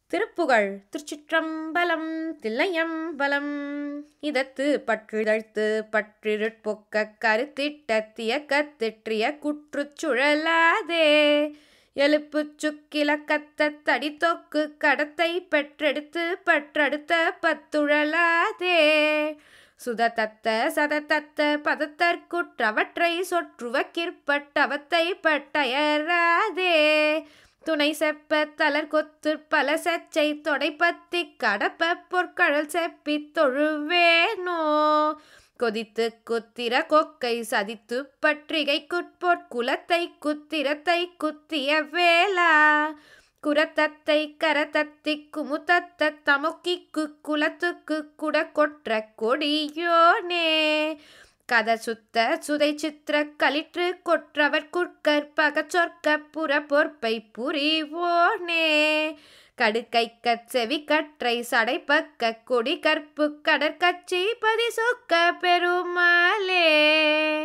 திருப்புகழ் திருச்சிற்றம்பலம் தில்லையம்பலம் இதத்து பற்றிதழ்த்து பற்றிருட்பொக்க கருத்திட்ட தியக்கத்திற்றிய குற்றுச் சுழலாதே எழுப்புச் சுக்கிலக்கத்த தடித்தொக்கு கடத்தை பெற்றெடுத்து பற்றடுத்த பத்துழலாதே சுததத்த சததத்த பதத்தற்குற்றவற்றை சொற்றுவ கிற்பட்டவத்தை பட்டயராதே துணை செப்ப தளர் கொத்து பல செச்சை தொடைப்பத்தி கடப்ப பொற்கழல் செப்பி தொழுவேனோ கொதித்து குத்திர கொக்கை சதித்து பற்றிகை குட்பொற்குலத்தை குத்திரத்தை குத்திய வேளா குரத்தத்தை கரத்தத்தி குமுத்தத்த தமுக்கிக்கு குலத்துக்கு குட கொற்ற கொடியோனே கத சுத்த சுதை சித்திர களிற்று கொற்றவர் குட்கற்பக சொற்க புற பொற்பை புரிவோனே கடுக்கைக்க செவி கற்றை சடைப்பக்க கொடி கற்பு கடற்கச்சி பதிசொக்க பெருமாளே